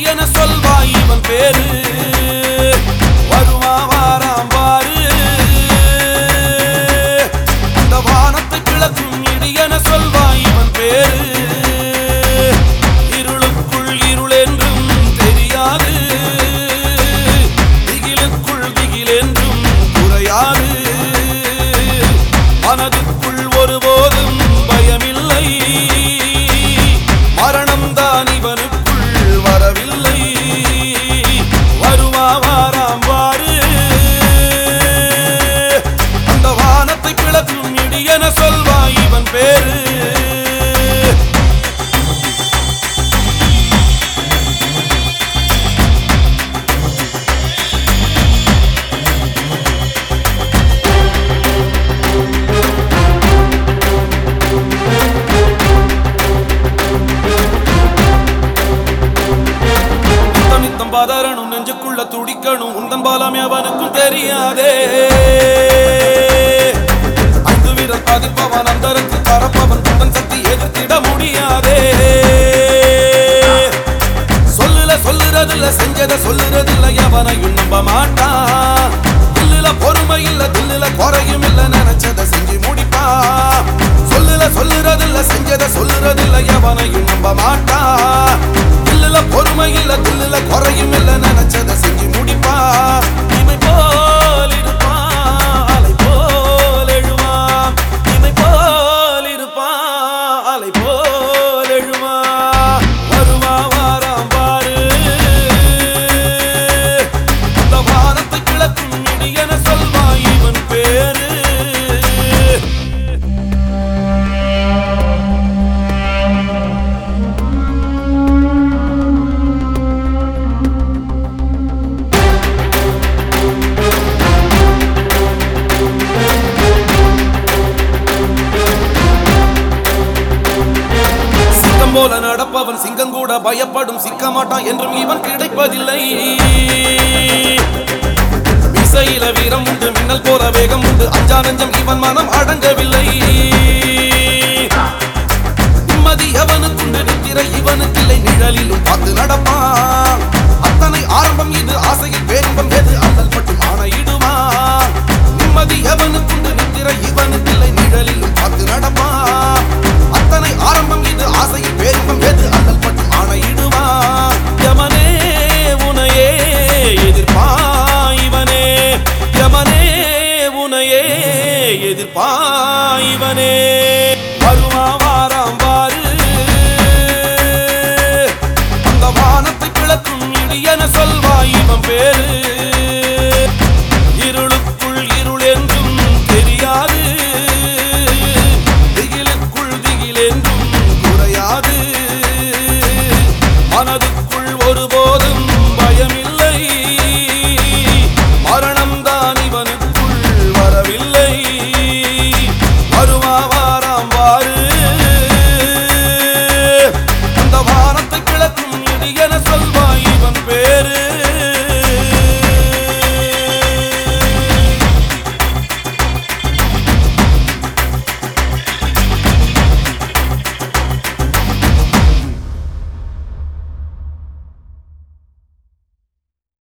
இடியென சொல்வாய் இவன் பேரு வருமா வாராம் பாரு அந்த வானத்தை கிளக்கும் இடியென சொல்வாய் இவன் பேரு இருளுக்குள் இருள் என்றும் தெரியாது திகிலுக்குள் திகில் என்றும் குறையாது மனதுக்குள் ஒருபோதும் பயமில்லை மரணம் தான் இவனுக்குள் வரவில்லை வருமா வாராம் வாரு அந்த வானத்தை கிளக்கும் இடியென சொல்வாய் இவன் பேரு நித்தம் நித்தம் பதறணும் நெஞ்சுக்குள்ள துடிக்கணும் உந்தன் பாலமே அவனுக்கும் தெரியாதே ஐந்து வீரர் பதிப்பவன் அந்தரத்தில் பரப்பவன் தந்தன் சக்தி எதிர்த்திட முடியாதே சொல்லுல சொல்லுறதில்ல செஞ்சத சொல்லுறதில்ல எவனையும் நம்ப மாட்டான் தில்லுல பொறுமை இல்ல தில்லுல குறையும் இல்ல நினைச்சத செஞ்சு முடிப்பா சொல்லுல சொல்லுறதில்ல செஞ்சத சொல்லுறதில்ல எவனையும் நம்ப மாட்டா தில்லுல பொறுமை இல்ல தில்லுல குறையும் இல்ல நினைச்சத செஞ்சு முடிப்பா இமை போல் இருப்பான் அலை போல் எழுவான் இமை போல் இருப்பான் அலை போல் எழுவான் வருவா வாராம் பாரு அந்த வானத்தை கிளக்கும் இடியென சொல்வாய் இவன் பேரு சிங்கம் போல நடப்பவன் சிங்கம் கூட பயப்படும் சிக்க மாட்டான் என்றும் இவன் கிடைப்பதில்லை விசையில வீரம் உண்டு மின்னல் போல வேகம் உண்டு அஞ்சா நெஞ்சம் இவன் மனம் அடங்கவில்லை நிம்மதி அவனுக்குண்டு நித்திரை இவனுக்கில்லை நிழலிலும் பார்த்து நடப்பான்